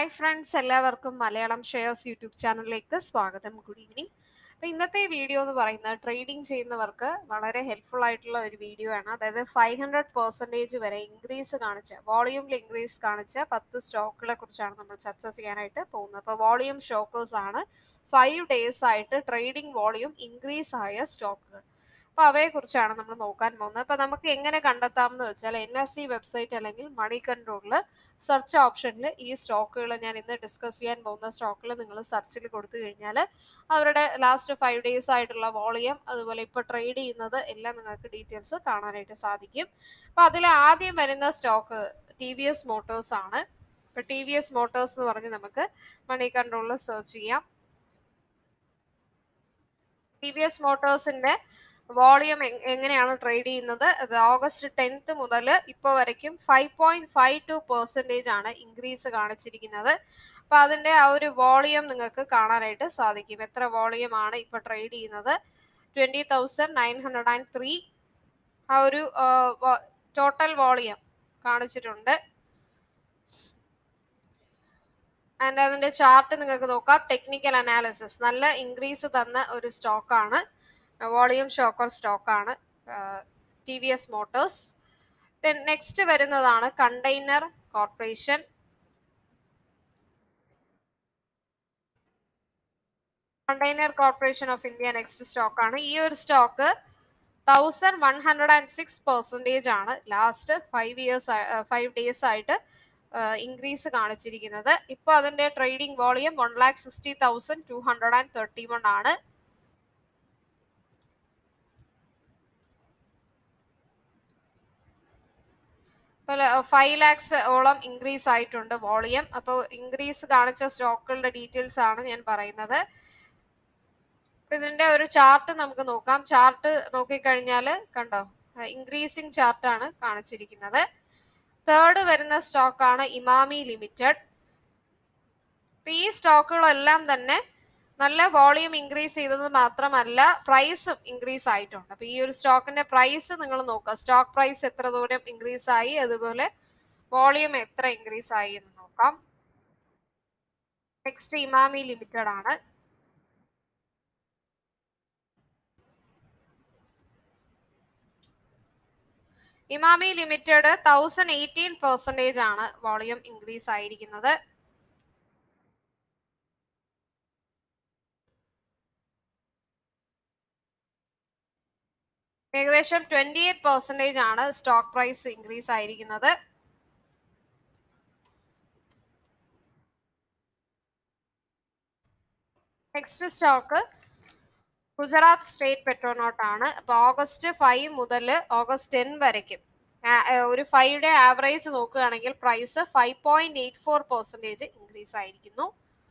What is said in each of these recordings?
hi friends എല്ലാവർക്കും Malayalam shares YouTube ചാനലിലേക്ക് സ്വാഗതം ഗുഡ് ഈവനിങ് അപ്പോൾ ഇന്നത്തെ വീഡിയോ എന്ന് പറയുന്നത് ട്രേഡിംഗ് ചെയ്യുന്നവർക്ക് വളരെ ഹെൽപ്ഫുൾ ആയിട്ടുള്ള ഒരു വീഡിയോ ആണ് അതായത് ഫൈവ് ഹൺഡ്രഡ് പെർസെൻറ്റേജ് വരെ ഇൻക്രീസ് കാണിച്ച വോളിയൂമിൽ ഇൻക്രീസ് കാണിച്ച പത്ത് സ്റ്റോക്കുകളെ കുറിച്ചാണ് നമ്മൾ ചർച്ച ചെയ്യാനായിട്ട് പോകുന്നത് അപ്പോൾ വോളിയൂം സ്റ്റോക്കേഴ്സ് ആണ് ഫൈവ് ഡേയ്സ് ആയിട്ട് ട്രേഡിംഗ് വോളിയൂം ഇൻക്രീസ് ആയ സ്റ്റോക്കുകൾ അപ്പോൾ അവയെ കുറിച്ചാണ് നമ്മൾ നോക്കാൻ പോകുന്നത് അപ്പോൾ നമുക്ക് എങ്ങനെ കണ്ടെത്താം എന്ന് വെച്ചാൽ എൻ എസ് സി വെബ്സൈറ്റ് അല്ലെങ്കിൽ മണി കൺട്രോളിൽ സെർച്ച് ഓപ്ഷനിൽ ഈ സ്റ്റോക്കുകൾ ഞാൻ ഇന്ന് ഡിസ്കസ് ചെയ്യാൻ പോകുന്ന സ്റ്റോക്കിൽ നിങ്ങൾ സെർച്ചിൽ കൊടുത്തു കഴിഞ്ഞാൽ അവരുടെ ലാസ്റ്റ് ഫൈവ് ഡേയ്സ് ആയിട്ടുള്ള വോളിയം അതുപോലെ ഇപ്പോൾ ട്രേഡ് ചെയ്യുന്നത് എല്ലാം നിങ്ങൾക്ക് ഡീറ്റെയിൽസ് കാണാനായിട്ട് സാധിക്കും അപ്പോൾ അതിൽ ആദ്യം വരുന്ന stock T V S Motors ആണ് ഇപ്പോൾ ടി വി എസ് മോട്ടോഴ്സ് എന്ന് പറഞ്ഞ് നമുക്ക് മണി കൺട്രോളിൽ സെർച്ച് ചെയ്യാം ടി വി എസ് മോട്ടോഴ്സിന്റെ വോളിയം എങ്ങനെയാണ് ട്രേഡ് ചെയ്യുന്നത് അത് ഓഗസ്റ്റ് ടെൻത്ത് മുതൽ ഇപ്പോൾ വരയ്ക്കും five point five two percentage ആണ് ഇൻക്രീസ് കാണിച്ചിരിക്കുന്നത് അപ്പോൾ അതിൻ്റെ ആ ഒരു വോളിയം നിങ്ങൾക്ക് കാണാനായിട്ട് സാധിക്കും എത്ര വോളിയം ആണ് ഇപ്പോൾ ട്രേഡ് ചെയ്യുന്നത് twenty thousand nine hundred and three ആ ഒരു ടോട്ടൽ വോളിയം കാണിച്ചിട്ടുണ്ട് ആൻഡ് അതിൻ്റെ ചാർട്ട് നിങ്ങൾക്ക് നോക്കാം ടെക്നിക്കൽ അനാലിസിസ് നല്ല ഇൻക്രീസ് തന്ന ഒരു സ്റ്റോക്കാണ് വോളിയം ഷോക്കർ സ്റ്റോക്കാണ് T V S Motors then next വരുന്നതാണ് container corporation container corporation of India next സ്റ്റോക്കാണ് ഈ ഒരു stock thousand one hundred and six percentage ആണ് last five years five days ആയിട്ട് ഇൻക്രീസ് കാണിച്ചിരിക്കുന്നത് ഇപ്പോൾ അതിൻ്റെ trading volume one lakh sixty thousand two hundred and thirty one ആണ് ഫൈവ് ലാക്സ് ഓളം ഇൻക്രീസ് ആയിട്ടുണ്ട് വോളിയം അപ്പോൾ ഇൻക്രീസ് കാണിച്ച സ്റ്റോക്കുകളുടെ ഡീറ്റെയിൽസ് ആണ് ഞാൻ പറയുന്നത് ഇതിന്റെ ഒരു ചാർട്ട് നമുക്ക് നോക്കാം ചാർട്ട് നോക്കിക്കഴിഞ്ഞാൽ കണ്ടോ ഇൻക്രീസിങ് ചാർട്ടാണ് കാണിച്ചിരിക്കുന്നത് തേർഡ് വരുന്ന സ്റ്റോക്കാണ് ഇമാമി ലിമിറ്റഡ് ഈ സ്റ്റോക്കുകളെല്ലാം തന്നെ നല്ല വോളിയം ഇൻക്രീസ് ചെയ്തത് മാത്രമല്ല പ്രൈസും ഇൻക്രീസ് ആയിട്ടുണ്ട് അപ്പൊ ഈ ഒരു സ്റ്റോക്കിന്റെ പ്രൈസ് നിങ്ങൾ നോക്കുക സ്റ്റോക്ക് പ്രൈസ് എത്ര ദൂരം ഇൻക്രീസ് ആയി അതുപോലെ വോളിയം എത്ര ഇൻക്രീസ് ആയി എന്ന് നോക്കാം നെക്സ്റ്റ് ഇമാമി ലിമിറ്റഡ് ആണ് Emami limited thousand eighteen percentage ആണ് വോളിയം ഇൻക്രീസ് ആയിരിക്കുന്നത് ഏകദേശം ട്വന്റി എയ്റ്റ് പെർസെൻറ്റേജ് ആണ് സ്റ്റോക്ക് പ്രൈസ് ഇൻക്രീസ് ആയിരിക്കുന്നത് next stock Gujarat state Petronet ആണ് അപ്പോൾ ഓഗസ്റ്റ് ഫൈവ് മുതൽ ഓഗസ്റ്റ് ടെൻ വരയ്ക്കും ഒരു ഫൈവ് ഡേ ആവറേജ് നോക്കുകയാണെങ്കിൽ price five point eight four percentage increase ആയിരിക്കുന്നു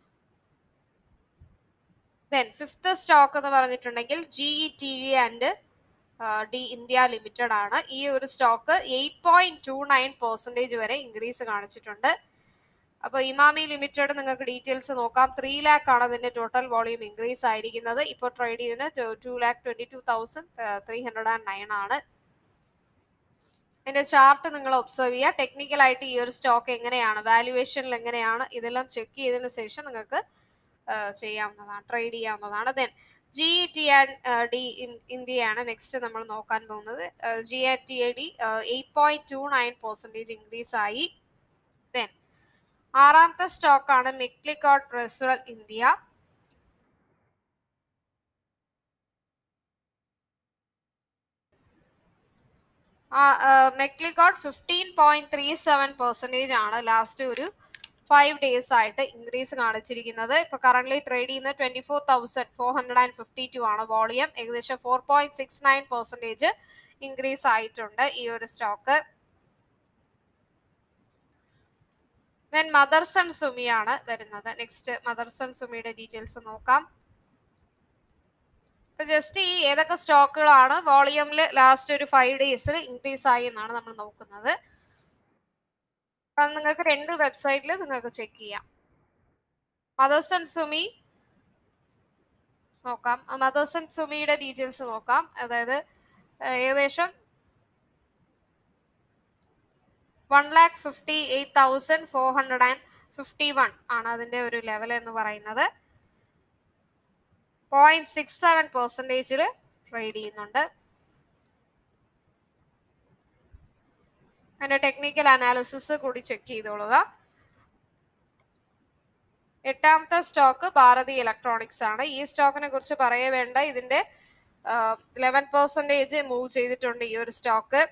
ദെൻ ഫിഫ്ത്ത് സ്റ്റോക്ക് എന്ന് പറഞ്ഞിട്ടുണ്ടെങ്കിൽ G E T V and D India limited ആണ് ഈ ഒരു stock eight point two nine percentage വരെ ഇൻക്രീസ് കാണിച്ചിട്ടുണ്ട് അപ്പോൾ ഇമാമി ലിമിറ്റഡ് നിങ്ങൾക്ക് ഡീറ്റെയിൽസ് നോക്കാം ത്രീ ലാക്ക് ആണ് അതിന്റെ ടോട്ടൽ വോളിയം ഇൻക്രീസ് ആയിരിക്കുന്നത് ഇപ്പോൾ ട്രേഡ് ചെയ്യുന്നത് two lakh twenty two thousand three hundred and nine ആണ് ഇതിന്റെ ചാർട്ട് നിങ്ങൾ ഒബ്സർവ് ചെയ്യുക ടെക്നിക്കൽ ആയിട്ട് ഈ ഒരു സ്റ്റോക്ക് എങ്ങനെയാണ് വാല്യുവേഷനിൽ എങ്ങനെയാണ് ഇതെല്ലാം ചെക്ക് ചെയ്തതിന് ശേഷം നിങ്ങൾക്ക് ചെയ്യാവുന്നതാണ് ട്രേഡ് ചെയ്യാവുന്നതാണ് then G T and D ഇന്ത്യയാണ് നെക്സ്റ്റ് നമ്മൾ നോക്കാൻ പോകുന്നത് G R T A D eight point two nine percentage increase ആയി ദെൻ ആറാമത്തെ സ്റ്റോക്കാണ് McLeod Russel India McLeod fifteen point three seven percentage ആണ് ലാസ്റ്റ് ഒരു ഫൈവ് ഡേയ്സ് ആയിട്ട് ഇൻക്രീസ് കാണിച്ചിരിക്കുന്നത് ഇപ്പൊ കറന്റ് ട്രേഡ് ചെയ്യുന്ന twenty four thousand four hundred and fifty two ആണ് വോളിയം ഏകദേശം four point six nine percentage increase ആയിട്ടുണ്ട് ഈ ഒരു സ്റ്റോക്ക് ദെൻ മദർസൺ സുമിയാണ് വരുന്നത് നെക്സ്റ്റ് മദർസൺ സുമിയുടെ ഡീറ്റെയിൽസ് നോക്കാം ഇപ്പൊ ജസ്റ്റ് ഈ ഏതൊക്കെ സ്റ്റോക്കുകളാണ് വോളിയമിൽ ലാസ്റ്റ് ഒരു ഫൈവ് ഡേയ്സിൽ ഇൻക്രീസ് ആയി എന്നാണ് നമ്മൾ നോക്കുന്നത് അത് നിങ്ങൾക്ക് രണ്ട് വെബ്സൈറ്റിൽ നിങ്ങൾക്ക് ചെക്ക് ചെയ്യാം മദേഴ്സൺ സുമി നോക്കാം മദേഴ്സൺ സുമിയുടെ ഡീറ്റെയിൽസ് നോക്കാം അതായത് ഏകദേശം one lakh fifty eight thousand four hundred and fifty one ആണ് അതിന്റെ ഒരു ലെവൽ എന്ന് പറയുന്നത് പോയിന്റ് സിക്സ് സെവൻ പെർസെൻറ്റേജിൽ ട്രേഡ് ചെയ്യുന്നുണ്ട് അതിന്റെ ടെക്നിക്കൽ അനാലിസിസ് കൂടി ചെക്ക് ചെയ്തോളുക എട്ടാമത്തെ സ്റ്റോക്ക് ഭാരതി ഇലക്ട്രോണിക്സ് ആണ് ഈ സ്റ്റോക്കിനെ കുറിച്ച് പറയേ വേണ്ട ഇതിന്റെ ലെവൻ പെർസെൻറ്റേജ് മൂവ് ചെയ്തിട്ടുണ്ട് ഈ ഒരു സ്റ്റോക്ക്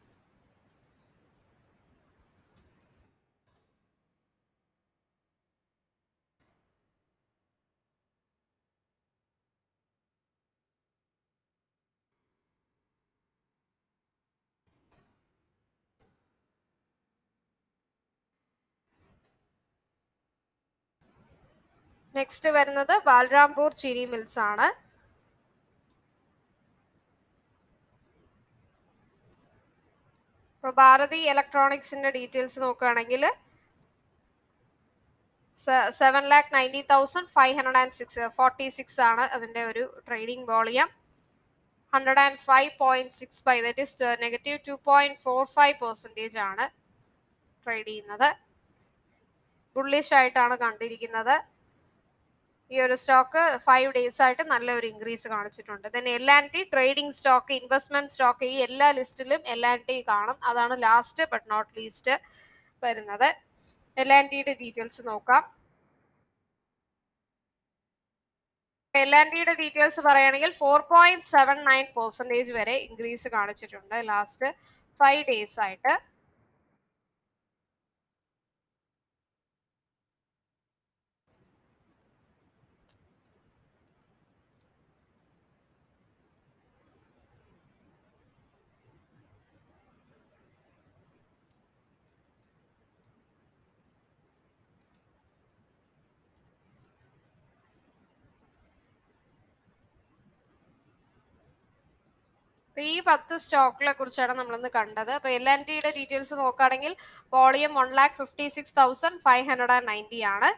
നെക്സ്റ്റ് വരുന്നത് ബാലരാംപൂർ ചിരി മിൽസ് ആണ് ഇപ്പൊ ഭാരതി ഇലക്ട്രോണിക്സിന്റെ ഡീറ്റെയിൽസ് നോക്കുകയാണെങ്കിൽ seven lakh ninety thousand five hundred and six forty six ആണ് അതിന്റെ ഒരു trading volume hundred and five point six five that is negative two point four five percentage ആണ് ട്രേഡ് ചെയ്യുന്നത് ബുള്ളിഷ് ആയിട്ടാണ് കണ്ടിരിക്കുന്നത് ഈ ഒരു സ്റ്റോക്ക് ഫൈവ് ഡേയ്സ് ആയിട്ട് നല്ലൊരു ഇൻക്രീസ് കാണിച്ചിട്ടുണ്ട് then L and T trading stock investment stock ഈ എല്ലാ ലിസ്റ്റിലും എൽ ആൻഡ് ടി കാണും അതാണ് ലാസ്റ്റ് ബട്ട് നോട്ട് ലീസ്റ്റ് വരുന്നത് എൽ ആൻഡ് ടിയുടെ ഡീറ്റെയിൽസ് നോക്കാം എൽ ആൻഡ് ടിയുടെ ഡീറ്റെയിൽസ് പറയുകയാണെങ്കിൽ four point seven nine percentage വരെ ഇൻക്രീസ് കാണിച്ചിട്ടുണ്ട് ലാസ്റ്റ് ഫൈവ് ഡേയ്സ് ആയിട്ട് അപ്പൊ ഈ പത്ത് സ്റ്റോക്കിനെ കുറിച്ചാണ് നമ്മളിന്ന് കണ്ടത് അപ്പൊ എൽ ആൻഡ് ടിയുടെ ഡീറ്റെയിൽസ് നോക്കുകയാണെങ്കിൽ volume one lakh fifty six thousand five hundred and ninety ആണ്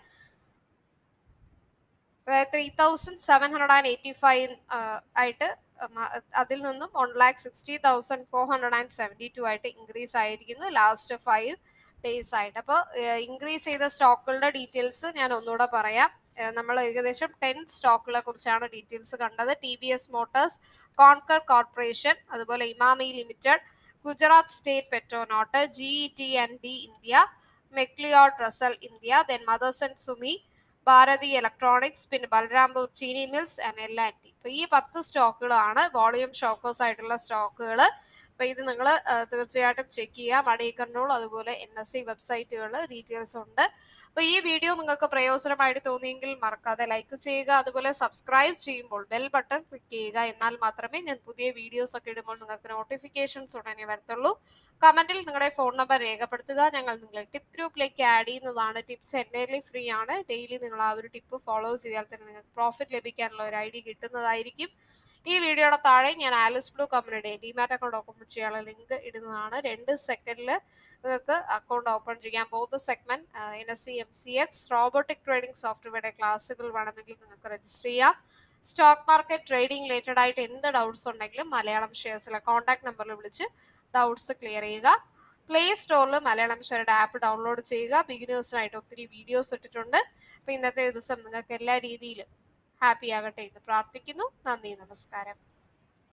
three thousand seven hundred and eighty five ആയിട്ട് അതിൽ നിന്നും one lakh sixty thousand four hundred and seventy two ആയിട്ട് ഇൻക്രീസ് ആയിരിക്കുന്നു ലാസ്റ്റ് ഫൈവ് ഡേയ്സ് ആയിട്ട് അപ്പോൾ ഇൻക്രീസ് ചെയ്ത സ്റ്റോക്കുകളുടെ ഡീറ്റെയിൽസ് ഞാൻ ഒന്നുകൂടെ പറയാം നമ്മൾ ഏകദേശം ടെൻ സ്റ്റോക്കുകളെ കുറിച്ചാണ് ഡീറ്റെയിൽസ് കണ്ടത് T B S Motors Concor corporation അതുപോലെ Emami limited Gujarat state Petronet G T N D India McLeod Russel India then Motherson Sumi Bharati electronics പിന്നെ Balrampur Chini mills and L and T അപ്പൊ ഈ പത്ത് സ്റ്റോക്കുകളാണ് വോളിയം ഷോക്കേഴ്സ് ആയിട്ടുള്ള സ്റ്റോക്കുകൾ അപ്പൊ ഇത് നിങ്ങൾ തീർച്ചയായിട്ടും ചെക്ക് ചെയ്യുക മണി കൺട്രോൾ അതുപോലെ എൻ എസ് സി വെബ്സൈറ്റുകൾ ഡീറ്റെയിൽസ് ഉണ്ട് അപ്പൊ ഈ വീഡിയോ നിങ്ങൾക്ക് പ്രയോജനമായിട്ട് തോന്നിയെങ്കിൽ മറക്കാതെ ലൈക്ക് ചെയ്യുക അതുപോലെ സബ്സ്ക്രൈബ് ചെയ്യുമ്പോൾ ബെൽ ബട്ടൺ ക്ലിക്ക് ചെയ്യുക എന്നാൽ മാത്രമേ ഞാൻ പുതിയ വീഡിയോസ് ഒക്കെ ഇടുമ്പോൾ നിങ്ങൾക്ക് നോട്ടിഫിക്കേഷൻസ് ഉടനെ വരത്തുള്ളൂ കമന്റിൽ നിങ്ങളുടെ ഫോൺ നമ്പർ രേഖപ്പെടുത്തുക ഞങ്ങൾ നിങ്ങളെ ടിപ്പ് ഗ്രൂപ്പിലേക്ക് ആഡ് ചെയ്യുന്നതാണ് ടിപ്സ് എൻ്റയർലി ഫ്രീ ആണ് ഡെയിലി നിങ്ങൾ ആ ഒരു ടിപ്പ് ഫോളോ ചെയ്താൽ തന്നെ നിങ്ങൾക്ക് പ്രോഫിറ്റ് ലഭിക്കാനുള്ള ഒരു ഐ ഡി കിട്ടുന്നതായിരിക്കും ഈ വീഡിയോയുടെ താഴെ ഞാൻ ആലിസ് ബ്ലൂ കമ്പനിയുടെ ഡിമാറ്റ് അക്കൗണ്ട് ഓപ്പൺ ചെയ്യാനുള്ള ലിങ്ക് ഇടുന്നതാണ് രണ്ട് സെക്കൻഡിൽ നിങ്ങൾക്ക് അക്കൗണ്ട് ഓപ്പൺ ചെയ്യാം both segment N S C M C X robotic trading സോഫ്റ്റ്വെയറുടെ ക്ലാസ്സുകൾ വേണമെങ്കിൽ നിങ്ങൾക്ക് രജിസ്റ്റർ ചെയ്യാം സ്റ്റോക്ക് മാർക്കറ്റ് ട്രേഡിംഗ് റിലേറ്റഡ് ആയിട്ട് എന്ത് ഡൗട്ട്സ് ഉണ്ടെങ്കിലും മലയാളം ഷെയർസിലെ കോൺടാക്ട് നമ്പറിൽ വിളിച്ച് ഡൗട്ട്സ് ക്ലിയർ ചെയ്യുക പ്ലേ സ്റ്റോറിൽ മലയാളം ഷെയറുടെ ആപ്പ് ഡൗൺലോഡ് ചെയ്യുക ബിഗിനേഴ്സിനായിട്ട് ഒത്തിരി വീഡിയോസ് ഇട്ടിട്ടുണ്ട് അപ്പോൾ ഇന്നത്തെ ദിവസം നിങ്ങൾക്ക് എല്ലാ രീതിയിലും ഹാപ്പി ആകട്ടെ എന്ന് പ്രാർത്ഥിക്കുന്നു നന്ദി നമസ്കാരം